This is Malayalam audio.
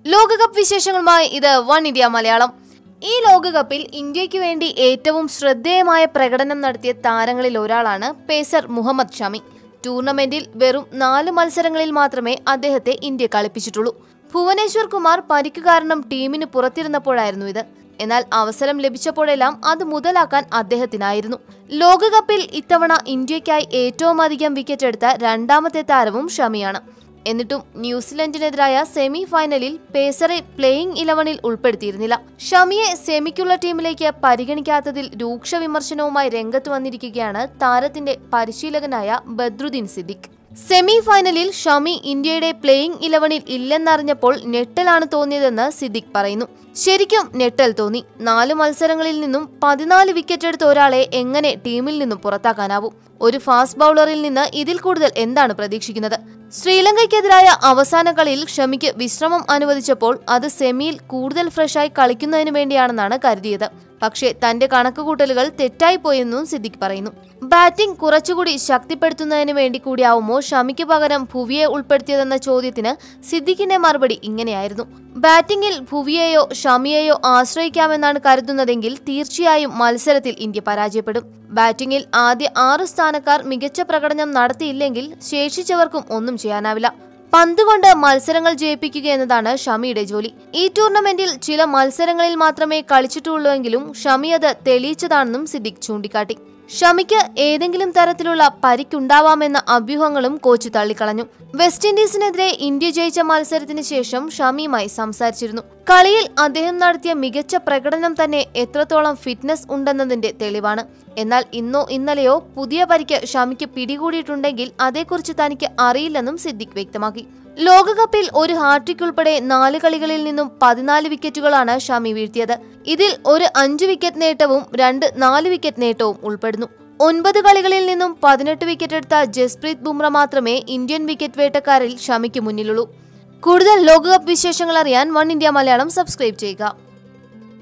ലോകകപ്പ് വിശേഷങ്ങളുമായി ഇത് വൺ ഇന്ത്യ മലയാളം ഈ ലോകകപ്പിൽ ഇന്ത്യയ്ക്ക് വേണ്ടി ഏറ്റവും ശ്രദ്ധേയമായ പ്രകടനം നടത്തിയ താരങ്ങളിൽ ഒരാളാണ് പേസർ മുഹമ്മദ് ഷമി ടൂർണമെന്റിൽ വെറും നാല് മത്സരങ്ങളിൽ മാത്രമേ അദ്ദേഹത്തെ ഇന്ത്യ കളിപ്പിച്ചിട്ടുള്ളൂ ഭുവനേശ്വർ കുമാർ പരിക്ക് കാരണം ടീമിന് പുറത്തിരുന്നപ്പോഴായിരുന്നു ഇത് എന്നാൽ അവസരം ലഭിച്ചപ്പോഴെല്ലാം അത് മുതലാക്കാൻ അദ്ദേഹത്തിനായിരുന്നു ലോകകപ്പിൽ ഇത്തവണ ഇന്ത്യയ്ക്കായി ഏറ്റവും അധികം വിക്കറ്റ് എടുത്ത രണ്ടാമത്തെ താരവും ഷമിയാണ് എന്നിട്ടും ന്യൂസിലൻഡിനെതിരായ സെമി ഫൈനലിൽ പേസറെ പ്ലേയിംഗ് ഇലവനിൽ ഉൾപ്പെടുത്തിയിരുന്നില്ല ഷമിയെ സെമിക്കുള്ള ടീമിലേക്ക് പരിഗണിക്കാത്തതിൽ രൂക്ഷ വിമർശനവുമായി രംഗത്ത് വന്നിരിക്കുകയാണ് താരത്തിന്റെ പരിശീലകനായ ബദ്രുദ്ദീൻ സിദ്ദിഖ് സെമി ഫൈനലിൽ ഷമി ഇന്ത്യയുടെ പ്ലേയിംഗ് ഇലവനിൽ ഇല്ലെന്നറിഞ്ഞപ്പോൾ ഞെട്ടലാണ് തോന്നിയതെന്ന് സിദ്ദിഖ് പറയുന്നു ശരിക്കും ഞെട്ടൽ തോന്നി നാല് മത്സരങ്ങളിൽ നിന്നും പതിനാല് വിക്കറ്റ് എടുത്ത ഒരാളെ എങ്ങനെ ടീമിൽ നിന്നും പുറത്താക്കാനാവും ഒരു ഫാസ്റ്റ് ബൗളറിൽ നിന്ന് ഇതിൽ കൂടുതൽ എന്താണ് പ്രതീക്ഷിക്കുന്നത് ശ്രീലങ്കയ്ക്കെതിരായ അവസാന കളിയിൽ ഷമിക്ക് വിശ്രമം അനുവദിച്ചപ്പോൾ അത് സെമിയിൽ കൂടുതൽ ഫ്രഷായി കളിക്കുന്നതിന് വേണ്ടിയാണെന്നാണ് കരുതിയത് പക്ഷേ തന്റെ കണക്കുകൂട്ടലുകൾ തെറ്റായി പോയെന്നും സിദ്ദിഖ് പറയുന്നു ബാറ്റിംഗ് കുറച്ചുകൂടി ശക്തിപ്പെടുത്തുന്നതിന് വേണ്ടി കൂടിയാവുമോ ഷമിക്ക് പകരം ഭുവിയെ ഉൾപ്പെടുത്തിയതെന്ന ചോദ്യത്തിന് സിദ്ദിഖിന്റെ മറുപടി ഇങ്ങനെയായിരുന്നു ബാറ്റിംഗിൽ ഭുവിയെയോ ഷമിയെയോ ആശ്രയിക്കാമെന്നാണ് കരുതുന്നതെങ്കിൽ തീർച്ചയായും മത്സരത്തിൽ ഇന്ത്യ പരാജയപ്പെടും ബാറ്റിംഗിൽ ആദ്യ ആറ് സ്ഥാനക്കാർ മികച്ച പ്രകടനം നടത്തിയില്ലെങ്കിൽ ശേഷിച്ചവർക്കും ഒന്നും ചെയ്യാനാവില്ല പന്ത് കൊണ്ട് മത്സരങ്ങൾ ജയിപ്പിക്കുക എന്നതാണ് ഷമിയുടെ ജോലി ഈ ടൂർണമെന്റിൽ ചില മത്സരങ്ങളിൽ മാത്രമേ കളിച്ചിട്ടുള്ളൂവെങ്കിലും ഷമി അത് തെളിയിച്ചതാണെന്നും സിദ്ദിഖ് ചൂണ്ടിക്കാട്ടി ഷമിക്ക് ഏതെങ്കിലും തരത്തിലുള്ള പരിക്കുണ്ടാവാമെന്ന അഭ്യൂഹങ്ങളും കോച്ച് തള്ളിക്കളഞ്ഞു വെസ്റ്റ് ഇൻഡീസിനെതിരെ ഇന്ത്യ ജയിച്ച മത്സരത്തിന് ശേഷം ഷമിയുമായി സംസാരിച്ചിരുന്നു കളിയിൽ അദ്ദേഹം നടത്തിയ മികച്ച പ്രകടനം തന്നെ എത്രത്തോളം ഫിറ്റ്നസ് ഉണ്ടെന്നതിന്റെ തെളിവാണ് എന്നാൽ ഇന്നോ ഇന്നലെയോ പുതിയ പരിക്ക് ഷമിക്ക് പിടികൂടിയിട്ടുണ്ടെങ്കിൽ അതേക്കുറിച്ച് തനിക്ക് അറിയില്ലെന്നും സിദ്ദിഖ് വ്യക്തമാക്കി ലോകകപ്പിൽ ഒരു ഹാട്രിക് ഉൾപ്പെടെ നാല് കളികളിൽ നിന്നും പതിനാല് വിക്കറ്റുകളാണ് ഷമി വീഴ്ത്തിയത് ഇതിൽ ഒരു അഞ്ച് വിക്കറ്റ് നേട്ടവും രണ്ട് നാല് വിക്കറ്റ് നേട്ടവും ഉൾപ്പെടുന്നു ഒൻപത് കളികളിൽ നിന്നും പതിനെട്ട് വിക്കറ്റ് എടുത്ത ജസ്പ്രീത് ബുംറ മാത്രമേ ഇന്ത്യൻ വിക്കറ്റ് വേട്ടക്കാരിൽ ഷമിക്ക് മുന്നിലുള്ളൂ കൂടുതൽ ലോകകപ്പ് വിശേഷങ്ങൾ അറിയാൻ വൺ ഇന്ത്യ മലയാളം സബ്സ്ക്രൈബ് ചെയ്യുക